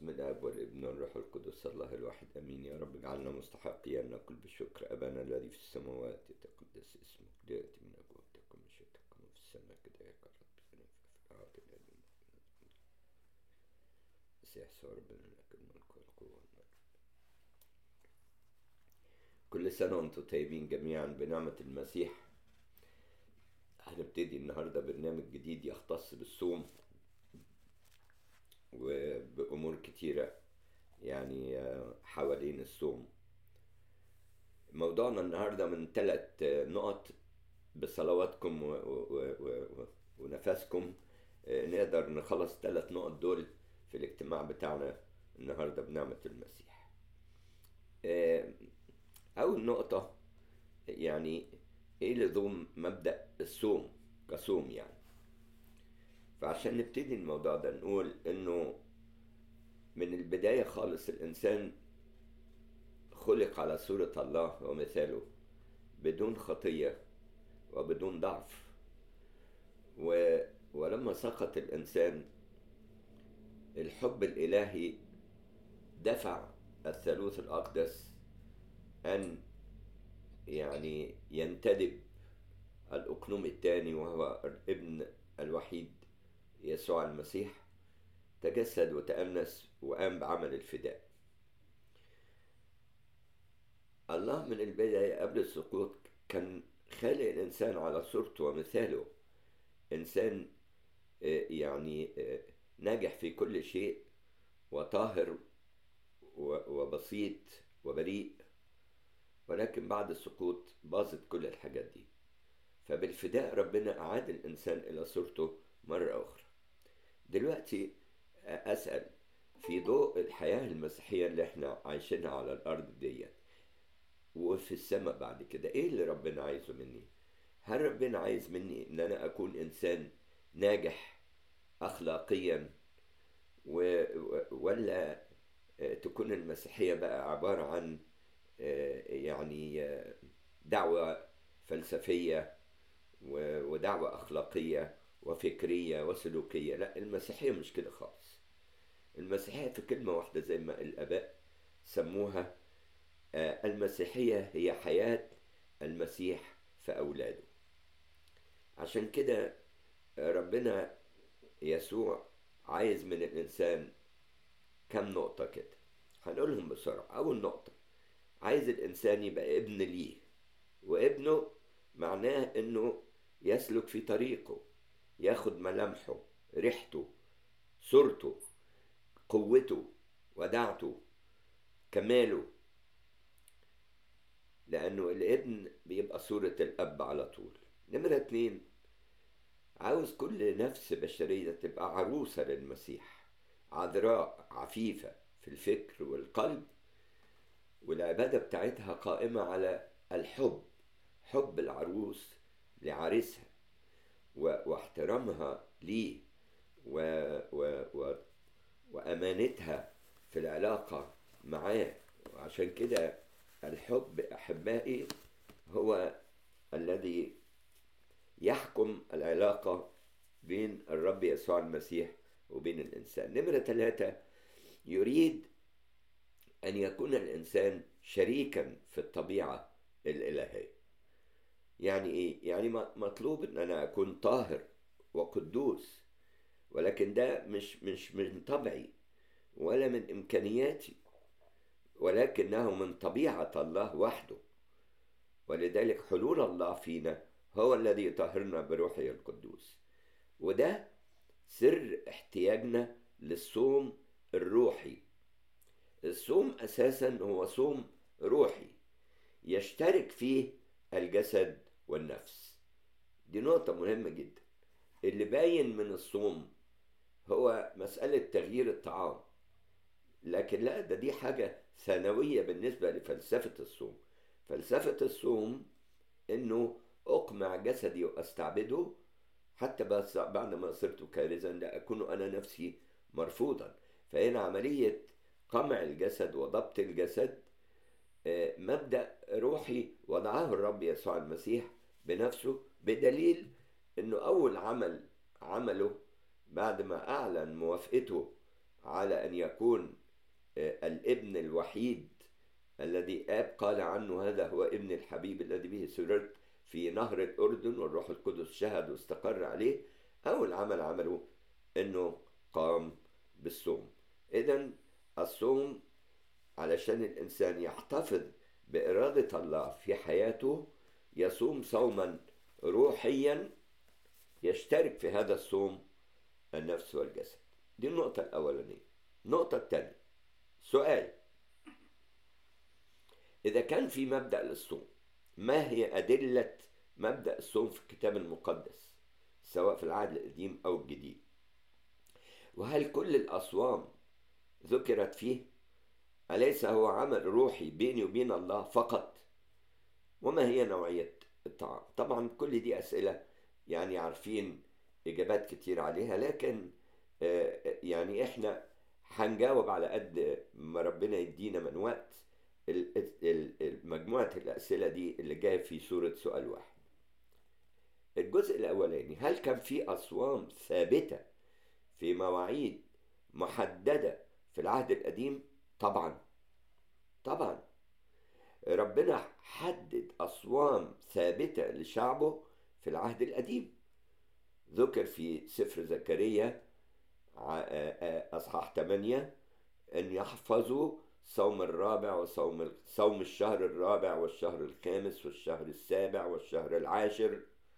باسم الاب والابن والروح القدس الله الواحد امين يا رب اجعلنا مستحقين نقول بالشكر ابانا الذي في السماوات يتقدس اسمك لياتي من ملكوتك مشيئتك في السماء كذلك على الارض في الارض الامين مسيح يسوع ربنا لك الملك والقوه والمجد كل سنه وانتم طيبين جميعا بنعمه المسيح هنبتدي النهارده برنامج جديد يختص بالصوم وبأمور كتيرة يعني حوالين الصوم موضوعنا النهاردة من ثلاث نقط بصلواتكم و و و ونفسكم نقدر نخلص ثلاث نقط دول في الاجتماع بتاعنا النهاردة بنعمة المسيح أول نقطة يعني إيه لزوم مبدأ الصوم كصوم يعني فعشان نبتدي الموضوع ده نقول انه من البداية خالص الإنسان خلق على صورة الله ومثاله بدون خطية وبدون ضعف و... ولما سقط الإنسان الحب الإلهي دفع الثالوث الأقدس أن يعني ينتدب الأقنوم الثاني وهو الابن الوحيد يسوع المسيح تجسد وتأنس وقام بعمل الفداء الله من البداية قبل السقوط كان خالق الإنسان على صورته ومثاله إنسان يعني ناجح في كل شيء وطاهر وبسيط وبريء ولكن بعد السقوط باظت كل الحاجات دي فبالفداء ربنا أعاد الإنسان إلى صورته مرة أخرى دلوقتي أسأل في ضوء الحياة المسيحية اللي احنا عايشينها على الأرض ديت وفي السماء بعد كده إيه اللي ربنا عايزه مني هل ربنا عايز مني إن أنا أكون إنسان ناجح أخلاقيا و... ولا تكون المسيحية بقى عبارة عن يعني دعوة فلسفية ودعوة أخلاقية وفكرية وسلوكية لا المسيحية مش كده خالص المسيحية في كلمة واحدة زي ما الآباء سموها المسيحية هي حياة المسيح في أولاده عشان كده ربنا يسوع عايز من الإنسان كم نقطة كده هنقولهم بسرعة أول نقطة عايز الإنسان يبقى ابن ليه وابنه معناه إنه يسلك في طريقه ياخد ملامحه ريحته صورته قوته ودعته كماله لأنه الابن بيبقى صورة الأب على طول نمرة اتنين عاوز كل نفس بشرية تبقى عروسة للمسيح عذراء عفيفة في الفكر والقلب والعبادة بتاعتها قائمة على الحب حب العروس لعريسها واحترامها ليه و... و... و... وأمانتها في العلاقة معاه وعشان كده الحب أحبائي هو الذي يحكم العلاقة بين الرب يسوع المسيح وبين الإنسان نمرة ثلاثة يريد أن يكون الإنسان شريكا في الطبيعة الإلهية يعني ايه يعني مطلوب ان انا اكون طاهر وقدوس ولكن ده مش مش من طبعي ولا من امكانياتي ولكنه من طبيعه الله وحده ولذلك حلول الله فينا هو الذي يطهرنا بروحه القدوس وده سر احتياجنا للصوم الروحي الصوم اساسا هو صوم روحي يشترك فيه الجسد والنفس دي نقطة مهمة جدا اللي باين من الصوم هو مسألة تغيير الطعام لكن لا ده دي حاجة ثانوية بالنسبة لفلسفة الصوم فلسفة الصوم انه اقمع جسدي واستعبده حتى بس بعد ما صرت كارزا لا اكون انا نفسي مرفوضا فهنا عملية قمع الجسد وضبط الجسد مبدأ روحي وضعه الرب يسوع المسيح بنفسه بدليل انه اول عمل عمله بعد ما اعلن موافقته على أن يكون الابن الوحيد الذي آب قال عنه هذا هو ابن الحبيب الذي به سررت في نهر الأردن والروح القدس شهد واستقر عليه أول عمل عمله أنه قام بالصوم إذا الصوم علشان الإنسان يحتفظ بإرادة الله في حياته يصوم صوما روحيا يشترك في هذا الصوم النفس والجسد دي النقطة الأولانية النقطة الثانية سؤال إذا كان في مبدأ للصوم ما هي أدلة مبدأ الصوم في الكتاب المقدس سواء في العهد القديم أو الجديد وهل كل الأصوام ذكرت فيه أليس هو عمل روحي بيني وبين الله فقط وما هي نوعية الطعام طبعا كل دي أسئلة يعني عارفين إجابات كتير عليها لكن يعني إحنا هنجاوب على قد ما ربنا يدينا من وقت مجموعة الأسئلة دي اللي جاية في صورة سؤال واحد الجزء الأولاني هل كان في أصوام ثابتة في مواعيد محددة في العهد القديم؟ طبعا طبعا ربنا حدد أصوام ثابتة لشعبه في العهد القديم ذكر في سفر زكريا أصحاح 8 أن يحفظوا صوم الرابع وصوم صوم الشهر الرابع والشهر الخامس والشهر السابع والشهر العاشر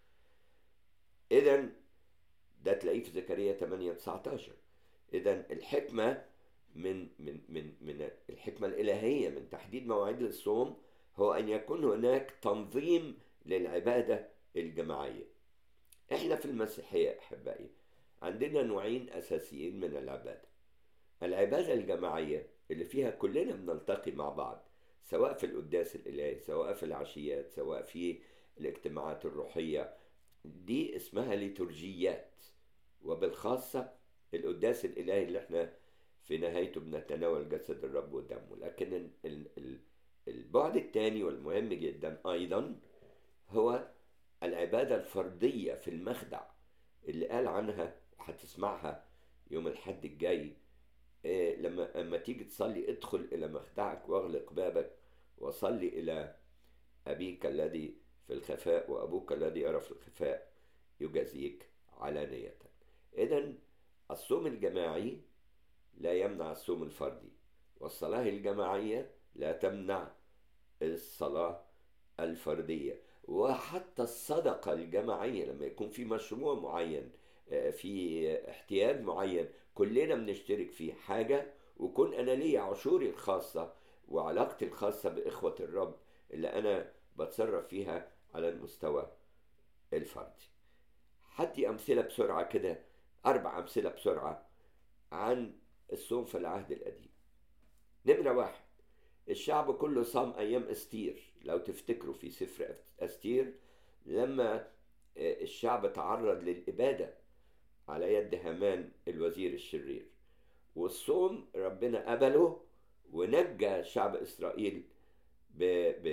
إذا ده تلاقيه في زكريا 8 19 إذا الحكمة من من من من الحكمة الإلهية من تحديد مواعيد الصوم هو أن يكون هناك تنظيم للعبادة الجماعية. إحنا في المسيحية أحبائي عندنا نوعين أساسيين من العبادة. العبادة الجماعية اللي فيها كلنا بنلتقي مع بعض سواء في القداس الإلهي سواء في العشيات سواء في الاجتماعات الروحية دي اسمها ليتورجيات وبالخاصة القداس الإلهي اللي احنا في نهايته بنتناول جسد الرب ودمه لكن البعد الثاني والمهم جدا أيضا هو العبادة الفردية في المخدع اللي قال عنها وهتسمعها يوم الحد الجاي إيه لما لما تيجي تصلي ادخل إلى مخدعك واغلق بابك وصلي إلى أبيك الذي في الخفاء وأبوك الذي يرى في الخفاء يجازيك علانية إذا الصوم الجماعي لا يمنع الصوم الفردي والصلاة الجماعية لا تمنع الصلاة الفردية وحتى الصدقة الجماعية لما يكون في مشروع معين في احتياج معين كلنا بنشترك فيه حاجة وكون أنا لي عشوري الخاصة وعلاقتي الخاصة بإخوة الرب اللي أنا بتصرف فيها على المستوى الفردي حدي أمثلة بسرعة كده أربع أمثلة بسرعة عن الصوم في العهد القديم نمرة واحد الشعب كله صام أيام أستير لو تفتكروا في سفر أستير لما الشعب تعرض للإبادة على يد هامان الوزير الشرير والصوم ربنا قبله ونجى شعب إسرائيل ب ب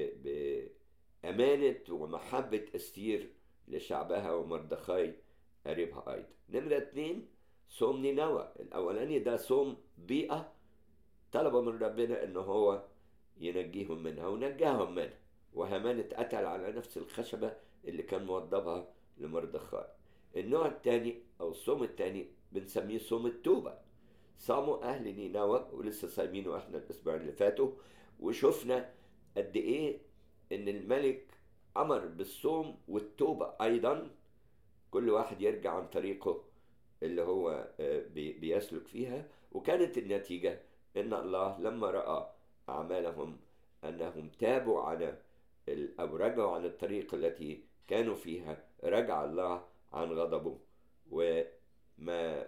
ب بأمانة ومحبة أستير لشعبها ومردخاي قريبها أيضا نمرة اتنين صوم نينوى الأولاني ده صوم ضيقة طلبوا من ربنا إن هو ينجيهم منها ونجاهم منها وهامان اتقتل على نفس الخشبة اللي كان موضبها لمردخاي النوع الثاني أو الصوم الثاني بنسميه صوم التوبة صاموا أهل نينوى ولسه صايمينه احنا الأسبوع اللي فاتوا وشفنا قد إيه إن الملك أمر بالصوم والتوبة أيضا كل واحد يرجع عن طريقه اللي هو بيسلك فيها وكانت النتيجة إن الله لما رأى أعمالهم أنهم تابوا عن أو رجعوا عن الطريق التي كانوا فيها رجع الله عن غضبه وما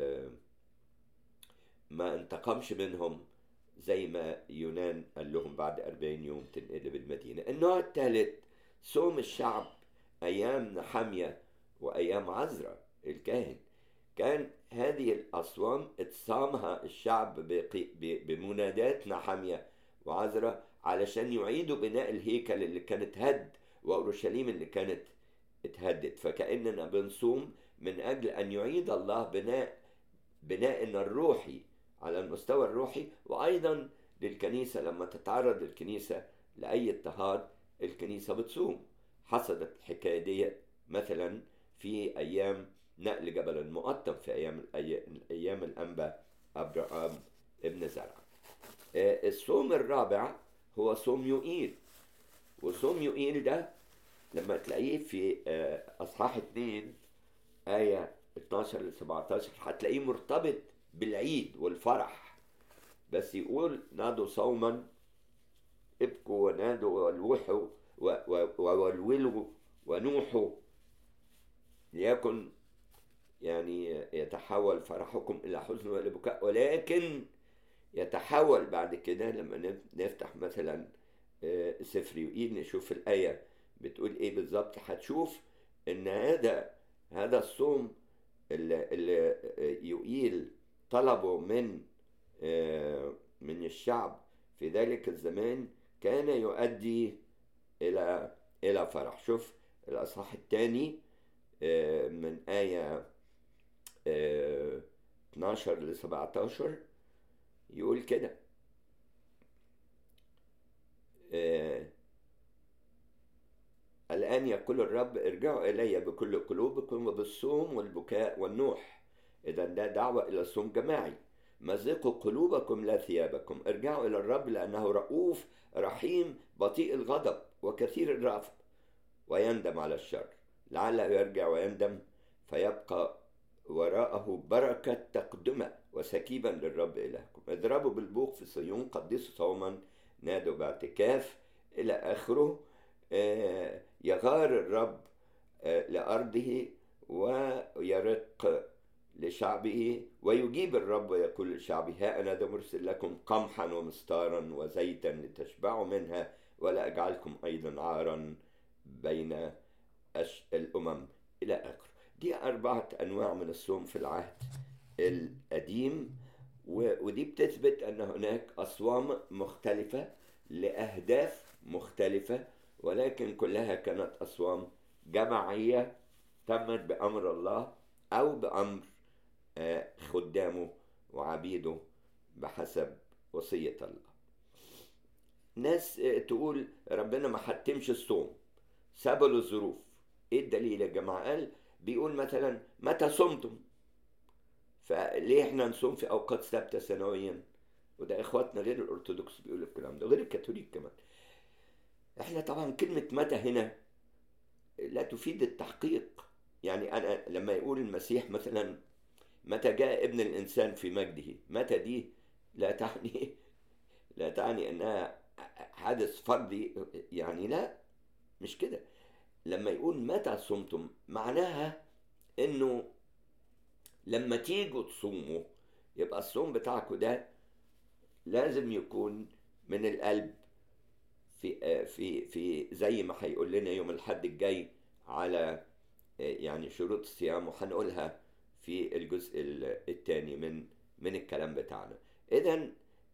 ما انتقمش منهم زي ما يونان قال لهم بعد أربعين يوم تنقلب المدينة النوع الثالث صوم الشعب أيام نحمية وأيام عزرة الكاهن كان هذه الأصوام اتصامها الشعب بمنادات نحمية وعزرة علشان يعيدوا بناء الهيكل اللي كانت هد وأورشليم اللي كانت اتهدت فكأننا بنصوم من أجل أن يعيد الله بناء بنائنا الروحي على المستوى الروحي وأيضا للكنيسة لما تتعرض الكنيسة لأي اضطهاد الكنيسة بتصوم حصلت الحكاية دي مثلا في أيام نقل جبل المقطم في أيام أيام الأنبا أبراهام ابن زرع الصوم الرابع هو صوم يوئيل وصوم يوئيل ده لما تلاقيه في أصحاح 2 آية 12 ل 17 هتلاقيه مرتبط بالعيد والفرح بس يقول نادوا صوما ابكوا ونادوا والوحوا وولولوا ونوحوا ليكن يعني يتحول فرحكم إلى حزن وإلى بكاء ولكن يتحول بعد كده لما نفتح مثلا سفر يوئيل نشوف الآية بتقول إيه بالظبط هتشوف إن هذا هذا الصوم اللي, اللي يوئيل طلبه من من الشعب في ذلك الزمان كان يؤدي إلى إلى فرح شوف الأصحاح الثاني من آية 12 ل 17 يقول كده الآن يقول الرب ارجعوا إلي بكل قلوبكم وبالصوم والبكاء والنوح إذا ده دعوة إلى الصوم جماعي مزقوا قلوبكم لا ثيابكم ارجعوا إلى الرب لأنه رؤوف رحيم بطيء الغضب وكثير الرأفة ويندم على الشر لعله يرجع ويندم فيبقى وراءه بركة تقدمة وسكيبا للرب إلهكم اضربوا بالبوق في صيون قدسوا صوما نادوا باعتكاف إلى آخره آه يغار الرب آه لأرضه ويرق لشعبه ويجيب الرب ويقول لشعبه ها أنا ذا مرسل لكم قمحا ومستارا وزيتا لتشبعوا منها ولا أجعلكم أيضا عارا بين الأمم إلى آخره دي أربعة أنواع من الصوم في العهد القديم ودي بتثبت أن هناك أصوام مختلفة لأهداف مختلفة ولكن كلها كانت أصوام جماعية تمت بأمر الله أو بأمر خدامه وعبيده بحسب وصية الله ناس تقول ربنا ما حتمش الصوم سابوا له الظروف ايه الدليل يا جماعه قال بيقول مثلا متى صمتم فليه احنا نصوم في اوقات ثابته سنويا وده اخواتنا غير الارثوذكس بيقولوا الكلام ده غير الكاثوليك كمان احنا طبعا كلمه متى هنا لا تفيد التحقيق يعني انا لما يقول المسيح مثلا متى جاء ابن الانسان في مجده متى دي لا تعني لا تعني انها حدث فردي يعني لا مش كده لما يقول متى صمتم معناها انه لما تيجوا تصوموا يبقى الصوم بتاعكم ده لازم يكون من القلب في في في زي ما هيقول لنا يوم الحد الجاي على يعني شروط الصيام وهنقولها في الجزء الثاني من من الكلام بتاعنا اذا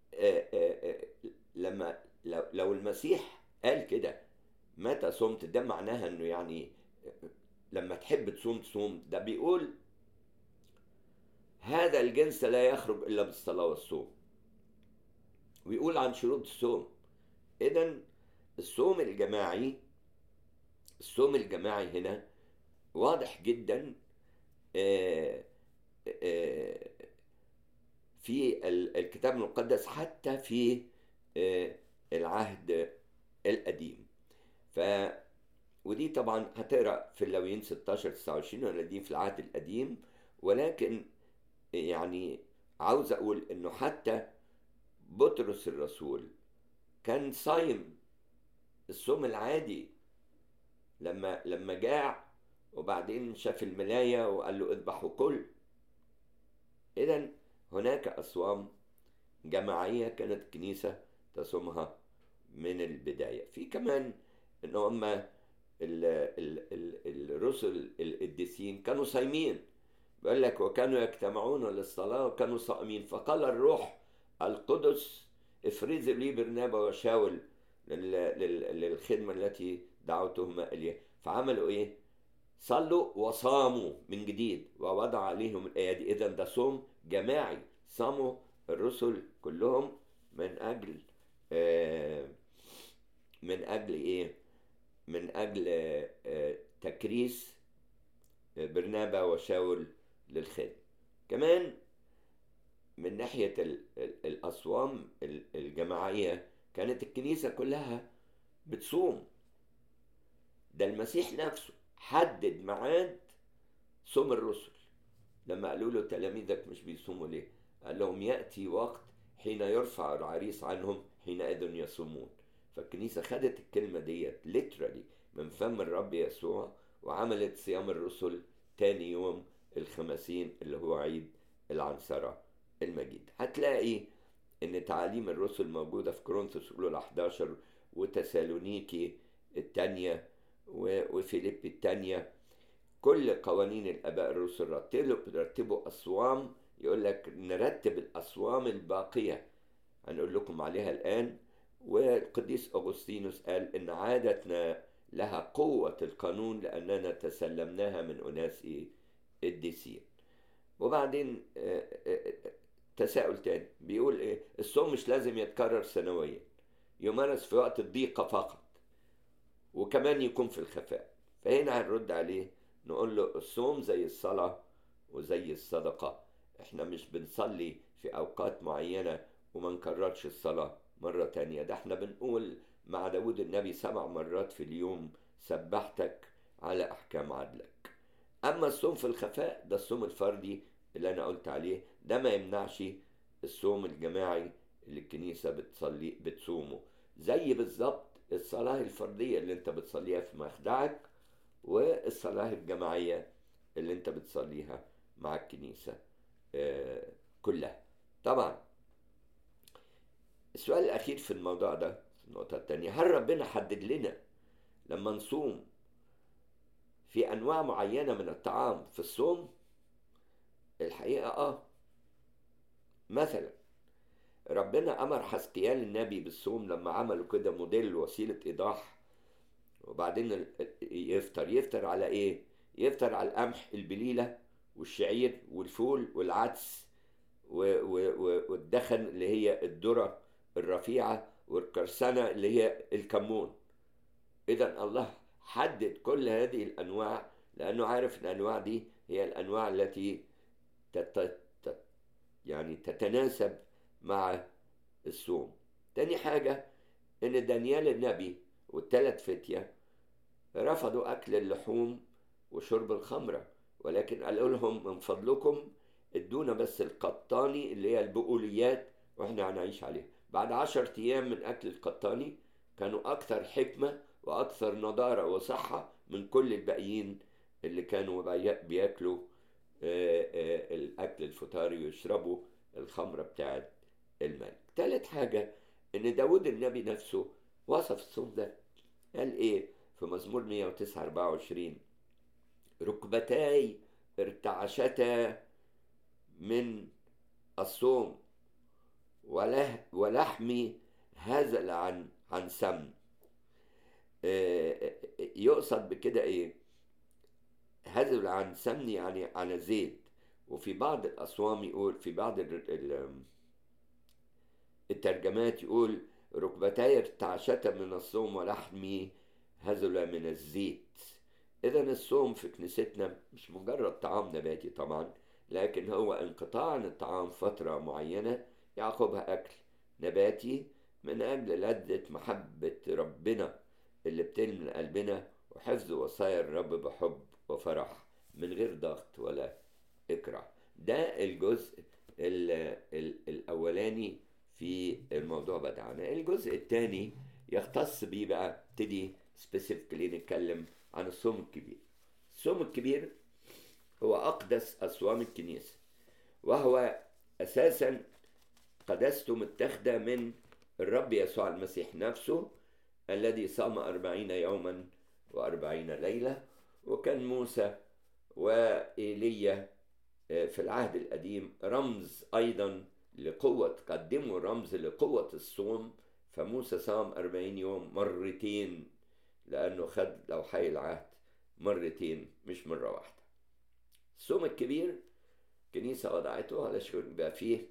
لما لو, لو المسيح قال كده متى صمت ده معناها انه يعني لما تحب تصوم تصوم ده بيقول هذا الجنس لا يخرج الا بالصلاه والصوم ويقول عن شروط الصوم اذا الصوم الجماعي الصوم الجماعي هنا واضح جدا آآ آآ في الكتاب المقدس حتى في العهد القديم ف ودي طبعا هتقرا في اللاويين 16 29 ولا دي في العهد القديم ولكن يعني عاوز اقول انه حتى بطرس الرسول كان صايم الصوم العادي لما لما جاع وبعدين شاف الملاية وقال له اذبح وكل إذا هناك أصوام جماعية كانت الكنيسة تصومها من البداية في كمان إن هم ال ال ال الرسل القديسين كانوا صايمين بيقول لك وكانوا يجتمعون للصلاة وكانوا صائمين فقال الروح القدس افرز لي برنابا وشاول للخدمة التي دعوتهما إليها فعملوا إيه؟ صلوا وصاموا من جديد ووضع عليهم الأيادي إذا ده صوم جماعي صاموا الرسل كلهم من أجل آه من أجل إيه؟ من أجل آه آه تكريس برنابا وشاول للخدمة كمان من ناحية الأصوام الجماعية كانت الكنيسة كلها بتصوم ده المسيح نفسه حدد ميعاد صوم الرسل لما قالوا له تلاميذك مش بيصوموا ليه قال لهم يأتي وقت حين يرفع العريس عنهم حينئذ يصومون فالكنيسة خدت الكلمة ديت literally من فم الرب يسوع وعملت صيام الرسل تاني يوم الخمسين اللي هو عيد العنصرة المجيد هتلاقي ان تعاليم الرسل موجودة في كورنثوس الاولى 11 وتسالونيكي الثانية وفيليب الثانية كل قوانين الاباء الرسل رتبوا رتبوا اصوام يقول لك نرتب الاصوام الباقية هنقول لكم عليها الان والقديس اغسطينوس قال ان عادتنا لها قوة القانون لأننا تسلمناها من أناس قديسين وبعدين تساؤل تاني بيقول إيه الصوم مش لازم يتكرر سنويا يمارس في وقت الضيقة فقط وكمان يكون في الخفاء فهنا هنرد عليه نقول له الصوم زي الصلاة وزي الصدقة احنا مش بنصلي في أوقات معينة وما نكررش الصلاة مرة تانية ده احنا بنقول مع داود النبي سبع مرات في اليوم سبحتك على أحكام عدلك أما الصوم في الخفاء ده الصوم الفردي اللي أنا قلت عليه ده ما يمنعش الصوم الجماعي اللي الكنيسة بتصلي بتصومه زي بالظبط الصلاة الفردية اللي انت بتصليها في مخدعك والصلاة الجماعية اللي انت بتصليها مع الكنيسة كلها طبعا السؤال الأخير في الموضوع ده النقطة التانية هل ربنا حدد لنا لما نصوم في أنواع معينة من الطعام في الصوم الحقيقة آه مثلا ربنا أمر حسقيال النبي بالصوم لما عملوا كده موديل وسيلة إيضاح وبعدين يفطر يفطر على إيه؟ يفطر على القمح البليلة والشعير والفول والعدس والدخن اللي هي الذرة الرفيعة والقرصنة اللي هي الكمون إذا الله حدد كل هذه الأنواع لأنه عارف الأنواع دي هي الأنواع التي تت... يعني تتناسب مع الصوم تاني حاجة إن دانيال النبي والثلاث فتية رفضوا أكل اللحوم وشرب الخمرة ولكن قالوا لهم من فضلكم ادونا بس القطاني اللي هي البقوليات واحنا هنعيش عليها بعد عشر أيام من أكل القطاني كانوا أكثر حكمة وأكثر نضارة وصحة من كل الباقيين اللي كانوا بياكلوا الأكل الفطاري ويشربوا الخمرة بتاعت الملك تالت حاجة إن داود النبي نفسه وصف الصوم ده قال إيه في مزمور 109 24 ركبتاي ارتعشتا من الصوم وله ولحمي هزل عن عن سمن يقصد بكده ايه هزل عن سمن يعني عن زيت وفي بعض الأصوام يقول في بعض الترجمات يقول ركبتاي ارتعشتا من الصوم ولحمي هزل من الزيت إذا الصوم في كنيستنا مش مجرد طعام نباتي طبعا لكن هو انقطاع عن الطعام فترة معينة يعقبها أكل نباتي من أجل لذة محبة ربنا اللي بتلمن قلبنا وحفظ وصايا الرب بحب وفرح من غير ضغط ولا إكراه ده الجزء ال ال الأولاني في الموضوع بتاعنا الجزء الثاني يختص بيه بقى ابتدي سبيسيفيكلي نتكلم عن الصوم الكبير الصوم الكبير هو أقدس أصوام الكنيسة وهو أساسا قدسته متاخدة من الرب يسوع المسيح نفسه الذي صام أربعين يوما وأربعين ليلة وكان موسى وإيليا في العهد القديم رمز أيضا لقوة قدموا رمز لقوة الصوم فموسى صام أربعين يوم مرتين لأنه خد لوحي العهد مرتين مش مرة واحدة الصوم الكبير الكنيسة وضعته علشان يبقى فيه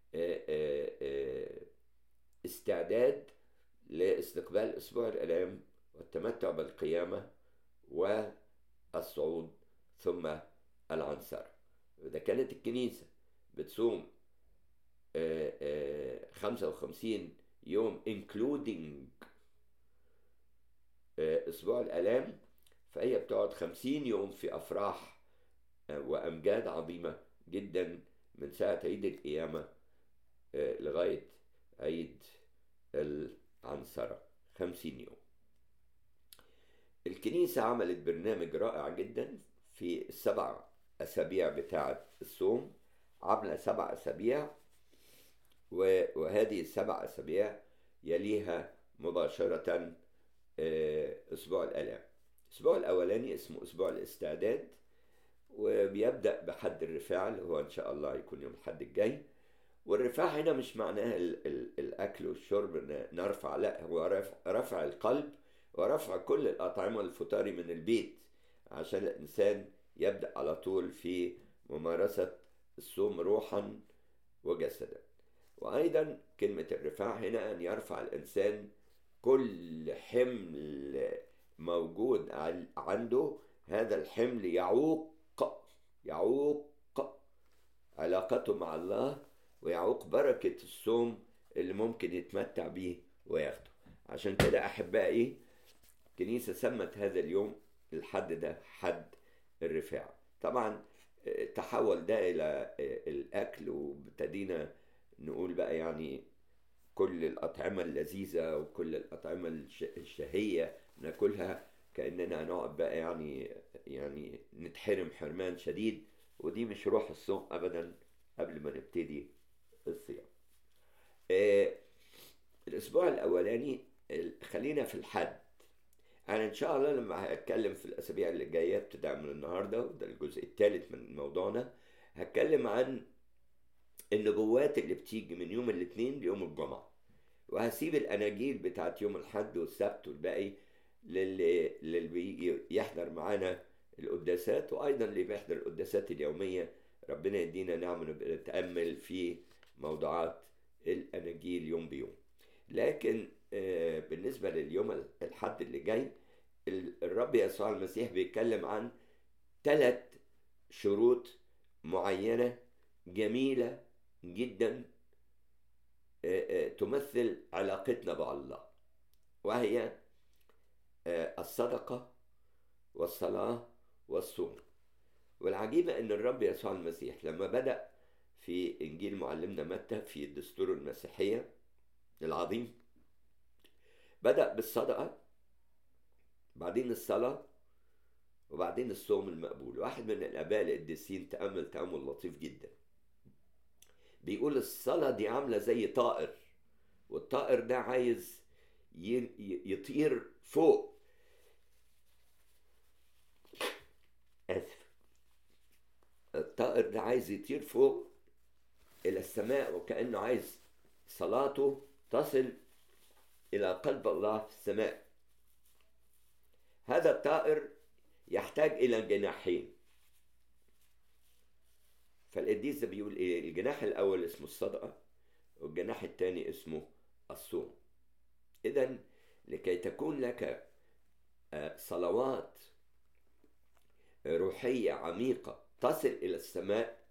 استعداد لاستقبال أسبوع الآلام والتمتع بالقيامة والصعود ثم العنصرة إذا كانت الكنيسة بتصوم خمسة وخمسين يوم including أسبوع الآلام فهي بتقعد خمسين يوم في أفراح وأمجاد عظيمة جدا من ساعة عيد القيامة لغاية عيد العنصرة خمسين يوم الكنيسة عملت برنامج رائع جدا في السبع أسابيع بتاعة الصوم عاملة سبع أسابيع وهذه السبع أسابيع يليها مباشرة أسبوع الآلام الأسبوع الأولاني اسمه أسبوع الاستعداد وبيبدأ بحد الرفاع اللي هو إن شاء الله يكون يوم الحد الجاي والرفاع هنا مش معناه ال ال الأكل والشرب نرفع لا هو رفع, رفع القلب ورفع كل الأطعمة الفطاري من البيت عشان الإنسان يبدأ على طول في ممارسة الصوم روحا وجسدا وأيضا كلمة الرفاع هنا أن يرفع الإنسان كل حمل موجود عنده هذا الحمل يعوق يعوق علاقته مع الله ويعوق بركة الصوم اللي ممكن يتمتع بيه وياخده عشان كده أحبائي الكنيسة سمت هذا اليوم الحد ده حد الرفاع طبعا تحول ده إلى الأكل وابتدينا نقول بقى يعني كل الأطعمة اللذيذة وكل الأطعمة الشهية ناكلها كأننا هنقعد بقى يعني يعني نتحرم حرمان شديد ودي مش روح الصوم أبدا قبل ما نبتدي الصيام. آه الأسبوع الأولاني خلينا في الحد. أنا إن شاء الله لما هتكلم في الأسابيع اللي جاية ابتداء من النهاردة وده الجزء الثالث من موضوعنا هتكلم عن النبوات اللي بتيجي من يوم الاثنين ليوم الجمعة وهسيب الأناجيل بتاعت يوم الحد والسبت والباقي للي, للي بيجي يحضر معانا القداسات وأيضا اللي بيحضر القداسات اليومية ربنا يدينا نعمة نتأمل في موضوعات الأناجيل يوم بيوم لكن بالنسبة لليوم الحد اللي جاي الرب يسوع المسيح بيتكلم عن ثلاث شروط معينة جميلة جدا تمثل علاقتنا مع الله وهي الصدقة والصلاة والصوم والعجيبة أن الرب يسوع المسيح لما بدأ في إنجيل معلمنا متى في الدستور المسيحية العظيم بدأ بالصدقة بعدين الصلاة وبعدين الصوم المقبول واحد من الآباء القديسين تأمل تأمل لطيف جدا بيقول الصلاة دي عاملة زي طائر والطائر ده عايز يطير فوق آسف الطائر ده عايز يطير فوق إلى السماء وكأنه عايز صلاته تصل إلى قلب الله في السماء هذا الطائر يحتاج إلى جناحين فالقديس ده بيقول إيه الجناح الأول اسمه الصدقة والجناح الثاني اسمه الصوم إذا لكي تكون لك صلوات روحية عميقة تصل إلى السماء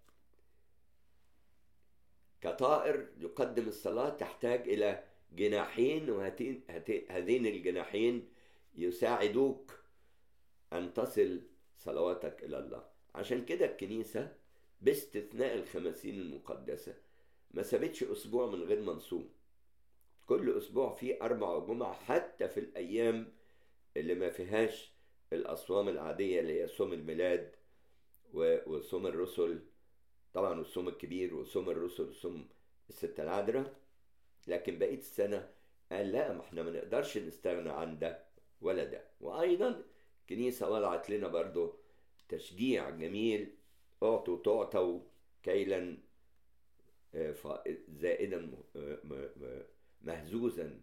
كطائر يقدم الصلاة تحتاج إلى جناحين وهذين الجناحين يساعدوك أن تصل صلواتك إلى الله عشان كده الكنيسة باستثناء الخمسين المقدسة ما سابتش أسبوع من غير ما نصوم كل أسبوع فيه أربع جمعة حتى في الأيام اللي ما فيهاش الأصوام العادية اللي هي صوم الميلاد وصوم الرسل طبعا والصوم الكبير وصوم الرسل وصوم الستة العذراء لكن بقية السنة قال لا ما احنا ما نقدرش نستغنى عن ده ولا ده وأيضا الكنيسة وضعت لنا برضو تشجيع جميل اعطوا تعطوا كيلا زائدا مهزوزا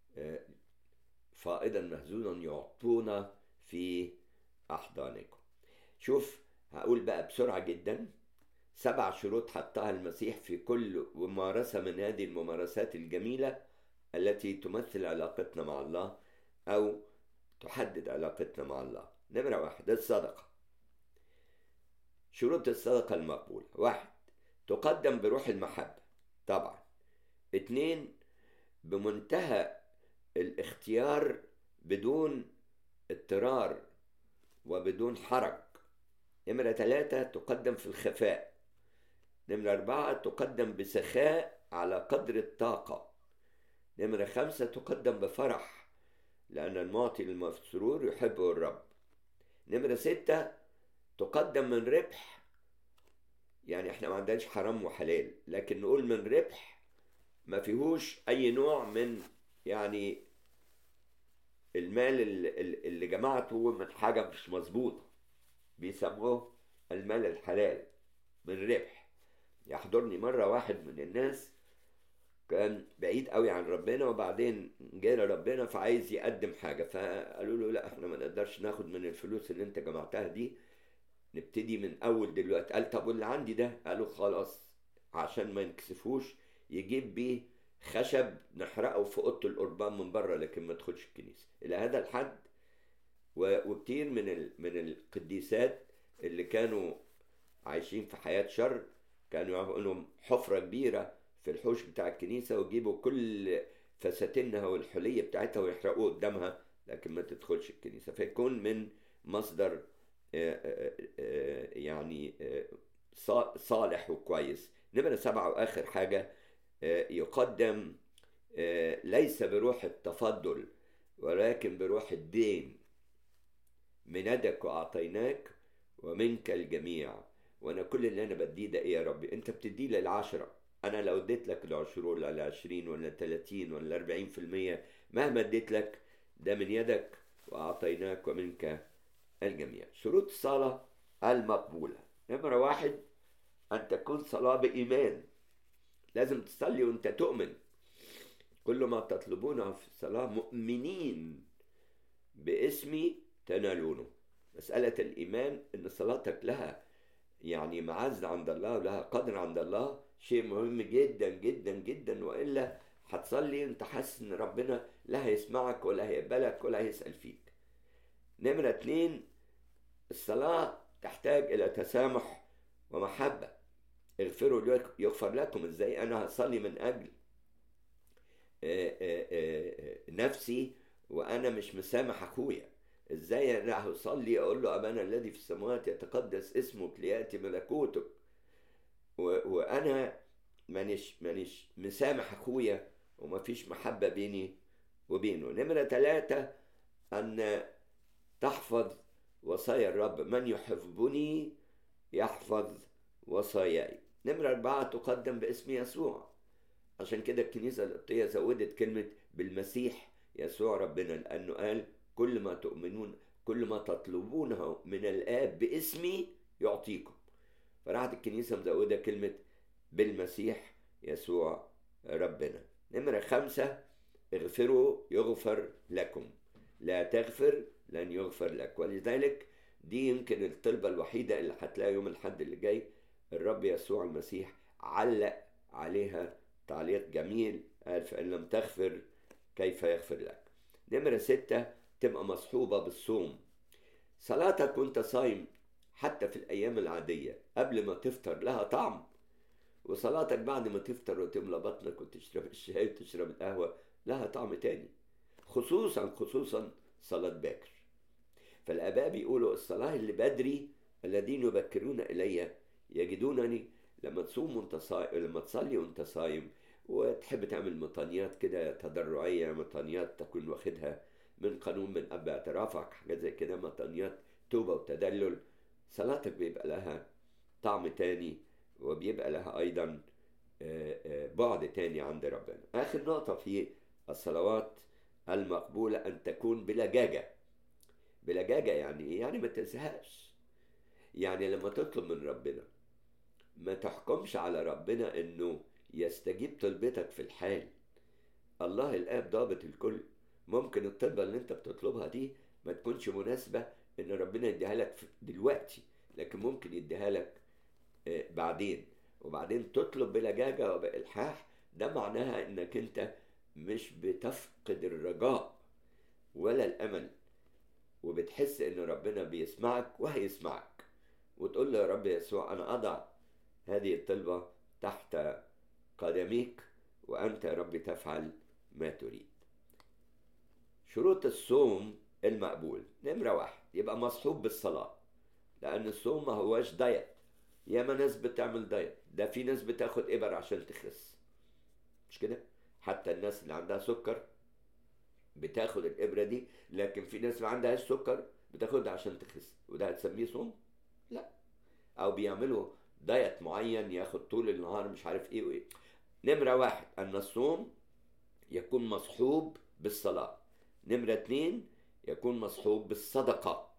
فائضا مهزوزا يعطونا في أحضانكم شوف هقول بقى بسرعة جدا سبع شروط حطها المسيح في كل ممارسة من هذه الممارسات الجميلة التي تمثل علاقتنا مع الله أو تحدد علاقتنا مع الله نمرة واحد الصدقة شروط الصدقة المقبولة واحد تقدم بروح المحبة طبعا اتنين بمنتهى الاختيار بدون اضطرار وبدون حرج نمرة ثلاثة تقدم في الخفاء نمرة أربعة تقدم بسخاء على قدر الطاقة نمرة خمسة تقدم بفرح لأن المعطي المسرور يحبه الرب نمرة ستة تقدم من ربح يعني احنا ما عندناش حرام وحلال لكن نقول من ربح ما فيهوش أي نوع من يعني المال اللي جمعته من حاجة مش مظبوطة بيسموه المال الحلال من ربح يحضرني مرة واحد من الناس كان بعيد قوي عن ربنا وبعدين جالي ربنا فعايز يقدم حاجة فقالوا له لا احنا ما نقدرش ناخد من الفلوس اللي انت جمعتها دي نبتدي من اول دلوقتي قال طب واللي عندي ده قالوا خلاص عشان ما ينكسفوش يجيب بيه خشب نحرقه في اوضه القربان من بره لكن ما تدخلش الكنيسه الى هذا الحد وكتير من من القديسات اللي كانوا عايشين في حياه شر كانوا يعملوا حفره كبيره في الحوش بتاع الكنيسه ويجيبوا كل فساتينها والحليه بتاعتها ويحرقوه قدامها لكن ما تدخلش الكنيسه فيكون من مصدر يعني صالح وكويس نمرة سبعة وآخر حاجة يقدم ليس بروح التفضل ولكن بروح الدين من يدك وأعطيناك ومنك الجميع وأنا كل اللي أنا بديه ده إيه يا ربي أنت بتدي لي العشرة أنا لو اديت لك العشرة ولا العشرين ولا التلاتين ولا الأربعين في المية مهما اديت لك ده من يدك وأعطيناك ومنك الجميع شروط الصلاة المقبولة نمرة واحد أن تكون صلاة بإيمان لازم تصلي وأنت تؤمن كل ما تطلبونه في الصلاة مؤمنين باسمي تنالونه مسألة الإيمان أن صلاتك لها يعني معز عند الله ولها قدر عند الله شيء مهم جدا جدا جدا وإلا هتصلي أنت حاسس أن ربنا لا هيسمعك ولا هيقبلك ولا هيسأل فيك نمرة اتنين الصلاة تحتاج إلى تسامح ومحبة اغفروا يغفر لكم ازاي انا هصلي من اجل نفسي وانا مش مسامح اخويا ازاي انا هصلي اقول له ابانا الذي في السماوات يتقدس اسمك لياتي ملكوتك وانا مانيش مانيش مسامح اخويا ومفيش محبه بيني وبينه نمره ثلاثة ان تحفظ وصايا الرب من يحبني يحفظ وصاياي نمرة أربعة تقدم باسم يسوع عشان كده الكنيسة القبطية زودت كلمة بالمسيح يسوع ربنا لأنه قال كل ما تؤمنون كل ما تطلبونه من الآب باسمي يعطيكم فراحت الكنيسة مزودة كلمة بالمسيح يسوع ربنا نمرة خمسة اغفروا يغفر لكم لا تغفر لن يغفر لك ولذلك دي يمكن الطلبة الوحيدة اللي هتلاقي يوم الحد اللي جاي الرب يسوع المسيح علق عليها تعليق جميل قال فإن لم تغفر كيف يغفر لك نمرة ستة تبقى مصحوبة بالصوم صلاتك وانت صايم حتى في الأيام العادية قبل ما تفطر لها طعم وصلاتك بعد ما تفطر وتملى بطنك وتشرب الشاي وتشرب القهوة لها طعم تاني خصوصا خصوصا صلاة باكر فالآباء بيقولوا الصلاة اللي بدري الذين يبكرون إلي يجدونني لما تصوم وانت صايم لما تصلي وانت صايم وتحب تعمل مطانيات كده تضرعية مطانيات تكون واخدها من قانون من أب اعترافك حاجات زي كده مطانيات توبة وتدلل صلاتك بيبقى لها طعم تاني وبيبقى لها أيضا بعد تاني عند ربنا آخر نقطة في الصلوات المقبولة أن تكون بلجاجة بلجاجة يعني إيه؟ يعني ما تزهقش يعني لما تطلب من ربنا ما تحكمش على ربنا إنه يستجيب طلبتك في الحال الله الآب ضابط الكل ممكن الطلبة اللي أنت بتطلبها دي ما تكونش مناسبة إن ربنا يديها لك دلوقتي لكن ممكن يديها لك آه، بعدين وبعدين تطلب بلجاجة وبإلحاح ده معناها انك انت مش بتفقد الرجاء ولا الامل وبتحس ان ربنا بيسمعك وهيسمعك وتقول له يا رب يسوع انا اضع هذه الطلبة تحت قدميك وانت يا رب تفعل ما تريد شروط الصوم المقبول نمرة واحد يبقى مصحوب بالصلاة لأن الصوم ما هواش دايت ياما ناس بتعمل دايت ده في ناس بتاخد إبر عشان تخس مش كده حتى الناس اللي عندها سكر بتاخد الإبرة دي لكن في ناس ما عندهاش سكر بتاخدها عشان تخس وده هتسميه صوم لا أو بيعملوا دايت معين ياخد طول النهار مش عارف ايه وايه نمرة واحد أن الصوم يكون مصحوب بالصلاة نمرة اتنين يكون مصحوب بالصدقة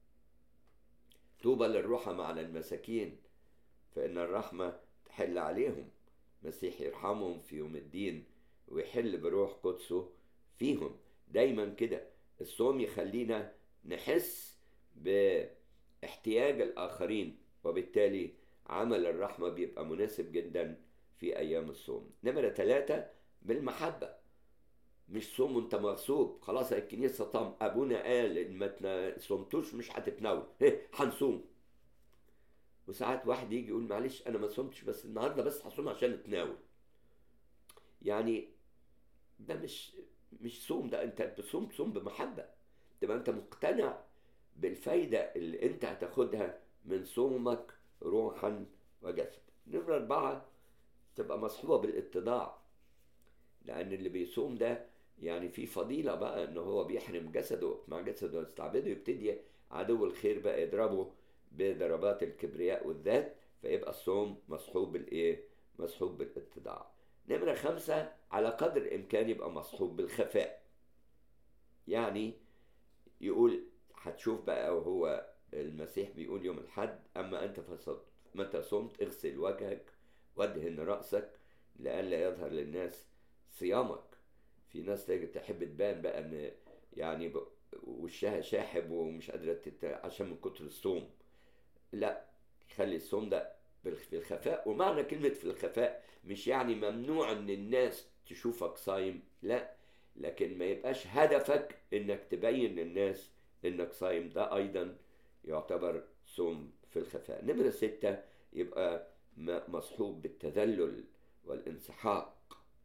طوبى للرحمة على المساكين فإن الرحمة تحل عليهم مسيح يرحمهم في يوم الدين ويحل بروح قدسه فيهم دايما كده الصوم يخلينا نحس باحتياج الآخرين وبالتالي عمل الرحمة بيبقى مناسب جدا في أيام الصوم نمرة ثلاثة بالمحبة مش صوم وانت مغصوب خلاص الكنيسة طم أبونا قال إن ما صمتوش مش هتتناول هنصوم وساعات واحد يجي يقول معلش أنا ما صمتش بس النهاردة بس هصوم عشان أتناول يعني ده مش مش صوم ده انت بتصوم صوم بمحبة تبقى انت مقتنع بالفايدة اللي انت هتاخدها من صومك روحا وجسدا نمرة أربعة تبقى مصحوبة بالاتضاع لأن اللي بيصوم ده يعني في فضيلة بقى إن هو بيحرم جسده مع جسده ويستعبده يبتدي عدو الخير بقى يضربه بضربات الكبرياء والذات فيبقى الصوم مصحوب بالإيه؟ مصحوب بالاتضاع. نمرة خمسة على قدر الإمكان يبقى مصحوب بالخفاء. يعني يقول هتشوف بقى وهو المسيح بيقول يوم الحد أما أنت فصمت متى صمت اغسل وجهك وادهن رأسك لئلا يظهر للناس صيامك في ناس تحب تبان بقى ان يعني وشها شاحب ومش قادرة تت... عشان من كتر الصوم لا خلي الصوم ده في الخفاء ومعنى كلمة في الخفاء مش يعني ممنوع ان الناس تشوفك صايم لا لكن ما يبقاش هدفك انك تبين للناس انك صايم ده ايضا يعتبر صوم في الخفاء نمرة ستة يبقى مصحوب بالتذلل والانسحاق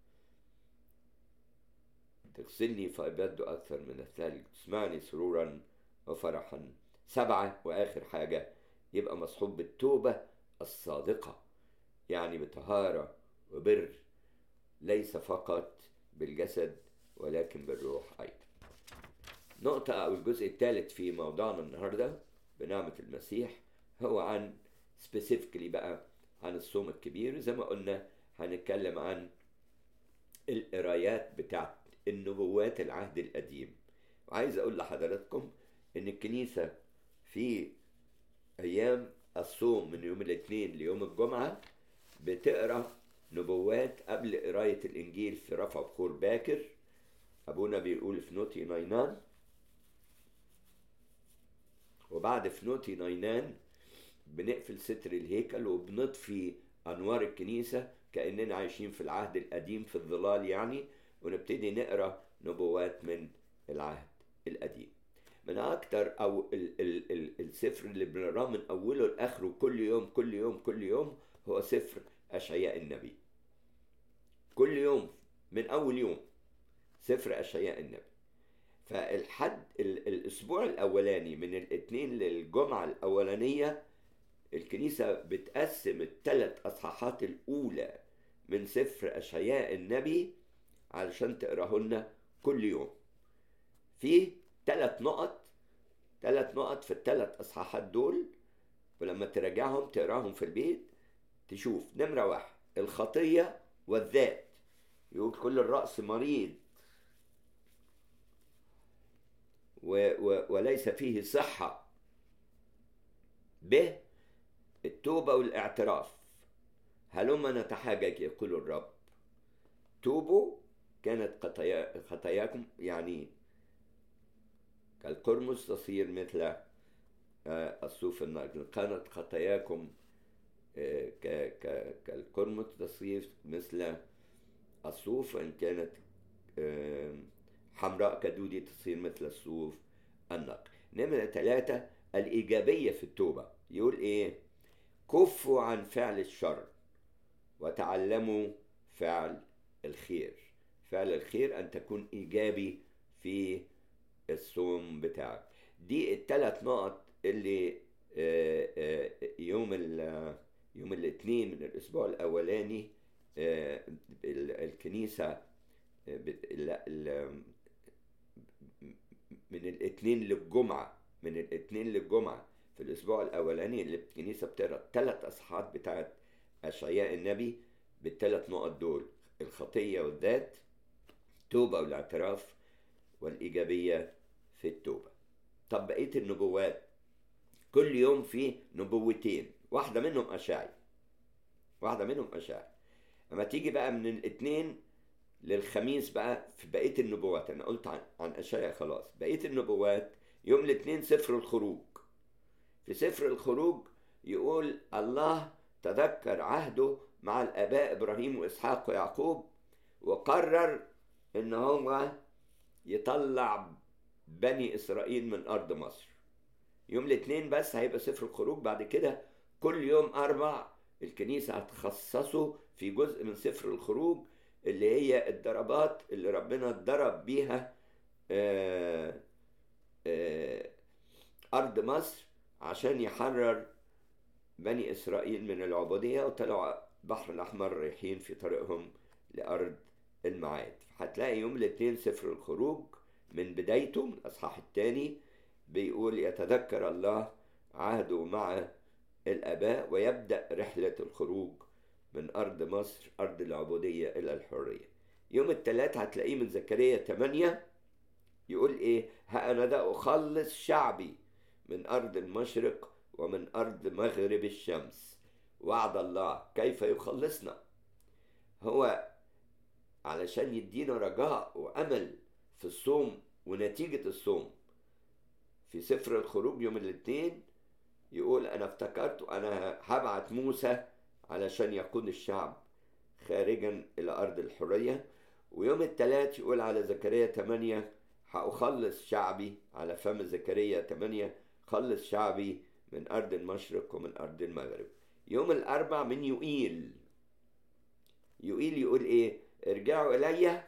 تغسلني فأبد أكثر من الثلج تسمعني سرورا وفرحا سبعة وآخر حاجة يبقى مصحوب بالتوبة الصادقة يعني بطهارة وبر ليس فقط بالجسد ولكن بالروح أيضا نقطة أو الجزء الثالث في موضوعنا النهاردة بنعمة المسيح هو عن سبيسيفيكلي بقى عن الصوم الكبير زي ما قلنا هنتكلم عن القرايات بتاعت النبوات العهد القديم وعايز اقول لحضراتكم ان الكنيسة في ايام الصوم من يوم الاثنين ليوم الجمعة بتقرا نبوات قبل قراية الانجيل في رفع بخور باكر ابونا بيقول في نوتي ناينان وبعد في نوتي ناينان بنقفل ستر الهيكل وبنطفي انوار الكنيسه كاننا عايشين في العهد القديم في الظلال يعني ونبتدي نقرا نبوات من العهد القديم من اكتر او ال ال ال السفر اللي بنقراه من اوله لاخره كل يوم كل يوم كل يوم هو سفر اشعياء النبي كل يوم من اول يوم سفر اشعياء النبي فالحد الاسبوع الاولاني من الاثنين للجمعه الاولانيه الكنيسة بتقسم الثلاث أصحاحات الأولى من سفر أشعياء النبي علشان تقراهن كل يوم في ثلاث نقط ثلاث نقط في الثلاث أصحاحات دول ولما تراجعهم تقراهم في البيت تشوف نمرة واحد الخطية والذات يقول كل الرأس مريض و و وليس فيه صحة ب التوبة والاعتراف هلما نتحاجج يقول الرب توبوا كانت خطايا خطاياكم يعني كالقرمز تصير مثل الصوف النقي كانت خطاياكم آه، ك- ك- كالقرمة تصير مثل الصوف وإن كانت آه، حمراء كدودي تصير مثل الصوف النقي نمرة ثلاثة الإيجابية في التوبة يقول إيه كفوا عن فعل الشر وتعلموا فعل الخير فعل الخير أن تكون إيجابي في الصوم بتاعك دي الثلاث نقط اللي آه، آه، يوم ال- يوم الاثنين من الأسبوع الأولاني آه، ال- الكنيسة آه، بت- ال- ال- من الاثنين للجمعة من الاثنين للجمعة في الأسبوع الأولاني اللي الكنيسة بتقرأ الثلاث أصحاحات بتاعت أشعياء النبي بالثلاث نقط دول الخطية والذات توبة والاعتراف والإيجابية في التوبة طب بقية النبوات كل يوم في نبوتين واحدة منهم أشعي واحدة منهم أشعي أما تيجي بقى من الاثنين للخميس بقى في بقية النبوات أنا قلت عن, عن أشعياء خلاص بقية النبوات يوم الاثنين سفر الخروج في سفر الخروج يقول الله تذكر عهده مع الآباء إبراهيم وإسحاق ويعقوب وقرر إن هو يطلع بني إسرائيل من أرض مصر يوم الاثنين بس هيبقى سفر الخروج بعد كده كل يوم أربع الكنيسة هتخصصه في جزء من سفر الخروج اللي هي الضربات اللي ربنا ضرب بيها آه، آه، أرض مصر عشان يحرر بني إسرائيل من العبودية وطلعوا البحر الأحمر رايحين في طريقهم لأرض الميعاد هتلاقي يوم الاثنين سفر الخروج من بدايته من الأصحاح الثاني بيقول يتذكر الله عهده مع الآباء ويبدأ رحلة الخروج من أرض مصر أرض العبودية إلى الحرية يوم الثلاث هتلاقيه من زكريا 8 يقول إيه ها أنا ذا أخلص شعبي من أرض المشرق ومن أرض مغرب الشمس وعد الله كيف يخلصنا هو علشان يدينا رجاء وأمل في الصوم ونتيجة الصوم في سفر الخروج يوم الاثنين يقول أنا افتكرت أنا هبعت موسى علشان يقود الشعب خارجا إلى أرض الحرية ويوم الثلاث يقول على زكريا 8 هأخلص شعبي على فم زكريا 8 خلص شعبي من أرض المشرق ومن أرض المغرب يوم الأربع من يوئيل يوئيل يقول إيه ارجعوا إلي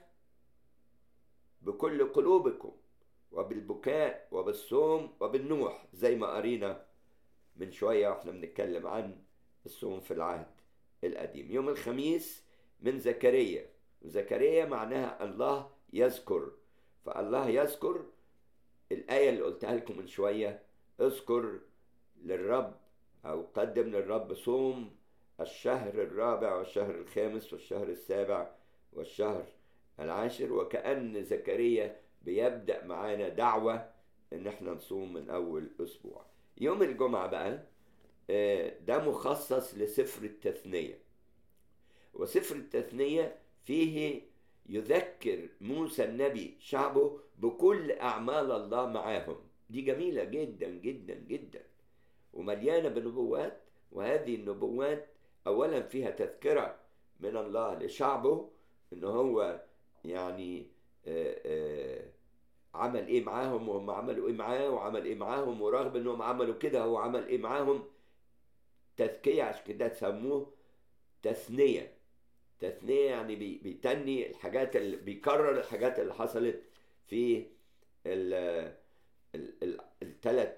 بكل قلوبكم وبالبكاء وبالصوم وبالنوح زي ما قرينا من شوية واحنا بنتكلم عن الصوم في العهد القديم يوم الخميس من زكريا زكريا معناها الله يذكر فالله يذكر الآية اللي قلتها لكم من شوية اذكر للرب أو قدم للرب صوم الشهر الرابع والشهر الخامس والشهر السابع والشهر العاشر وكأن زكريا بيبدأ معانا دعوة إن احنا نصوم من أول أسبوع يوم الجمعة بقى آه، ده مخصص لسفر التثنية وسفر التثنية فيه يذكر موسى النبي شعبه بكل أعمال الله معاهم دي جميلة جدا جدا جدا ومليانة بنبوات وهذه النبوات أولا فيها تذكرة من الله لشعبه إن هو يعني آه، آه، عمل ايه معاهم وهم عملوا ايه معاه وعمل ايه معاهم ورغم انهم عملوا كده هو عمل ايه معاهم تزكية عشان كده سموه تثنية تثنية يعني بي- بيتني الحاجات اللي بيكرر الحاجات اللي حصلت في الثلاث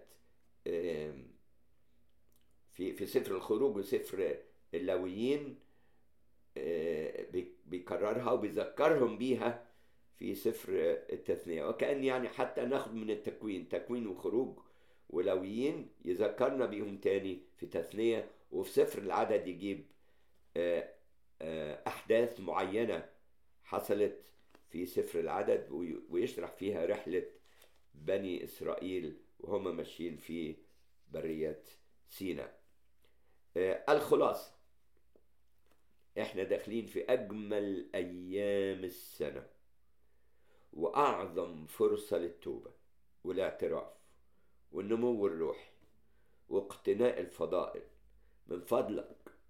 في في سفر الخروج وسفر اللاويين آه، بي- بيكررها وبيذكرهم بيها في سفر التثنية وكأن يعني حتى ناخد من التكوين تكوين وخروج ولويين يذكرنا بيهم تاني في تثنية وفي سفر العدد يجيب آه، آه، أحداث معينة حصلت في سفر العدد وي- ويشرح فيها رحلة بني إسرائيل وهم ماشيين في برية سيناء آه، الخلاصة احنا داخلين في أجمل أيام السنة وأعظم فرصة للتوبة والاعتراف والنمو الروحي واقتناء الفضائل من فضلك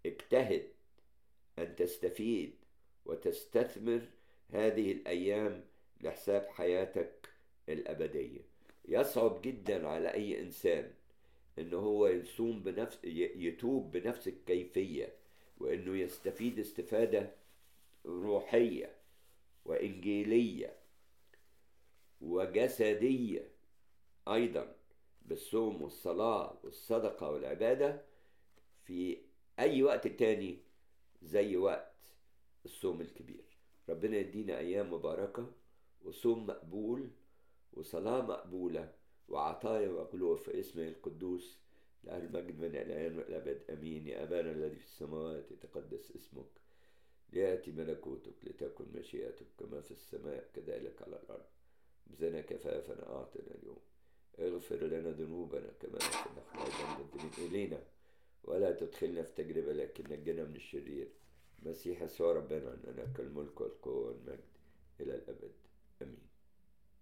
اجتهد أن تستفيد وتستثمر هذه الأيام لحساب حياتك الأبدية يصعب جدا على أي إنسان إن هو يصوم بنفس يتوب بنفس الكيفية وإنه يستفيد استفادة روحية وإنجيلية وجسدية أيضا بالصوم والصلاة والصدقة والعبادة في أي وقت تاني زي وقت الصوم الكبير ربنا يدينا أيام مباركة وصوم مقبول وصلاة مقبولة وعطايا مقبولة في اسمه القدوس له المجد من الآن والأبد أمين يا أبانا الذي في السماوات يتقدس اسمك ليأتي ملكوتك لتكن مشيئتك كما في السماء كذلك على الأرض بزنا كفافنا أعطنا اليوم اغفر لنا ذنوبنا كما نحن أيضا مذنبين إلينا ولا تدخلنا في تجربة لكن نجنا من الشرير مسيح يسوع ربنا أننا كالملك والقوة والمجد إلى الأبد